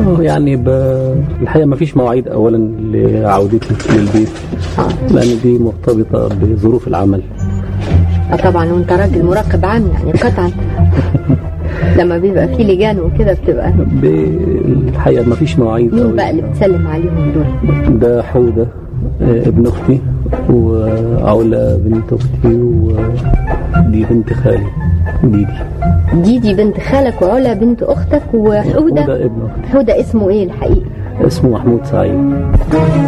آه، يعني ب... الحقيقة ما فيش مواعيد أولا لعودتي للبيت لأن دي مرتبطة بظروف العمل اه طبعا وانت راجل مراقب عام يعني قطعا لما بيبقى في لجان وكده بتبقى ب... الحقيقة ما فيش مواعيد مين أوي. بقى اللي بتسلم عليهم دول؟ ده حودة آه، ابن أختي وعلا بنت أختي ودي بنت خالي ديدي ديدي بنت خالك وعلا بنت اختك وحوده وده ابن أختي حوده اسمه ايه الحقيقي؟ اسمه محمود سعيد